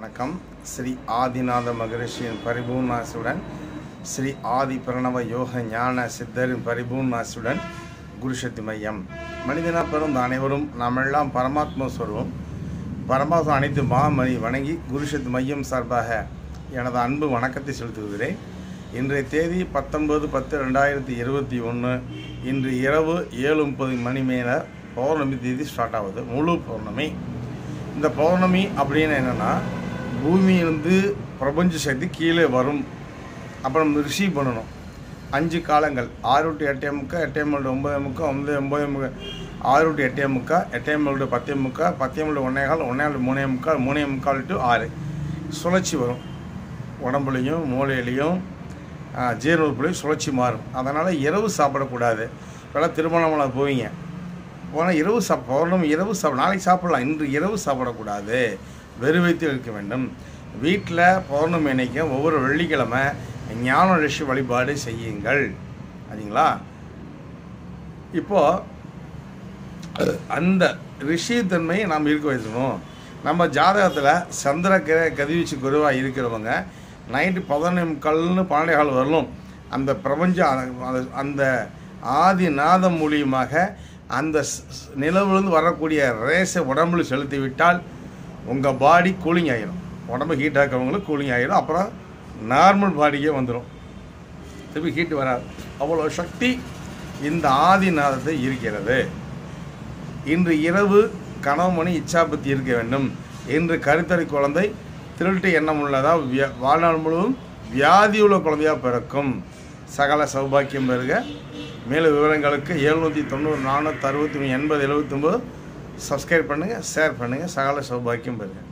வணக்கம் ஸ்ரீ ஆதிநாத மகரிஷியின் பரிபூர்ணாசுடன் ஸ்ரீ ஆதி பிரணவ யோக ஞான சித்தரின் பரிபூர்ணாசுடன் குருசக்தி மையம் மனிதனா பிறந்த அனைவரும் நாம் எல்லாம் பரமாத்மா சொல்வோம் பரமாத்மா அனைத்து மகாமணி வணங்கி குருசக்தி மையம் சார்பாக எனது அன்பு வணக்கத்தை செலுத்துகிறேன் இன்றைய தேதி பத்தொன்பது பத்து ரெண்டாயிரத்தி இருபத்தி ஒன்று இன்று இரவு ஏழு முப்பது மணி மேலே பௌர்ணமி தேதி ஸ்டார்ட் ஆகுது முழு பௌர்ணமி இந்த பௌர்ணமி அப்படின்னு என்னென்னா பூமியிலிருந்து பிரபஞ்ச சக்தி கீழே வரும் அப்புறம் ரிசீவ் பண்ணணும் அஞ்சு காலங்கள் ஆறு டு எட்டே முக்கா எட்டே மணி ஒன்பதே முக்கா ஒன்பது ஒன்பதே முக்கா ஆறு டு எட்டே முக்கா எட்டே மணி பத்தே முக்கா பத்தே மணி ஒன்றே கால் ஒன்றே கால் மூணே முக்கால் மூணே முக்கால் டு ஆறு சுழற்சி வரும் உடம்புலையும் மூளையிலையும் ஜீரண உறுப்புலையும் சுழற்சி மாறும் அதனால் இரவு சாப்பிடக்கூடாது இப்போல்லாம் திருமணமலை போவீங்க போனால் இரவு சாப் பௌர்ணமி இரவு சாப்பிட நாளைக்கு சாப்பிடலாம் இன்று இரவு சாப்பிடக்கூடாது வெறு வைத்து இருக்க வேண்டும் வீட்டில் பௌர்ணமி அன்னைக்கு ஒவ்வொரு வெள்ளிக்கிழமை ஞான ரிஷி வழிபாடு செய்யுங்கள் சரிங்களா இப்போது அந்த ரிஷி தன்மையை நாம் இருக்க வைக்கணும் நம்ம ஜாதகத்தில் சந்திர கிர கதிவீச்சு குருவாக இருக்கிறவங்க நைட்டு பதினொன்று முக்கால்னு பன்னெண்டே கால் வரலும் அந்த பிரபஞ்சம் அந்த- அந்த ஆதி நாதம் மூலியமாக அந்த ஸ்- ஸ்- நிலவுலேருந்து வரக்கூடிய ரேஸை உடம்புல செலுத்தி விட்டால் உங்கள் பாடி கூலிங் ஆகிடும் உடம்பு ஹீட் ஆக்கிறவங்களுக்கு கூலிங் ஆகிடும் அப்புறம் நார்மல் பாடிக்கே வந்துடும் திருப்பி ஹீட் வராது அவ்வளோ சக்தி இந்த ஆதிநாதத்தை இருக்கிறது இன்று இரவு கணவமணி இச்சாபத்தி இருக்க வேண்டும் இன்று கருத்தறி குழந்தை திருட்டு எண்ணம் உள்ளதா வியா- வாழ்நாள் முழுவதும் வியாதி உள்ள குழந்தையாக பிறக்கும் சகல சௌபாக்கியம் பெறுக மேலும் விவரங்களுக்கு எழுநூற்றி தொண்ணூறு நானூற்றி அறுபத்தி மூணு எண்பது எழுபத்தொம்போது சப்ஸ்கிரைப் பண்ணுங்கள் ஷேர் பண்ணுங்கள் சகல சௌபாக்கியம் பெறுங்க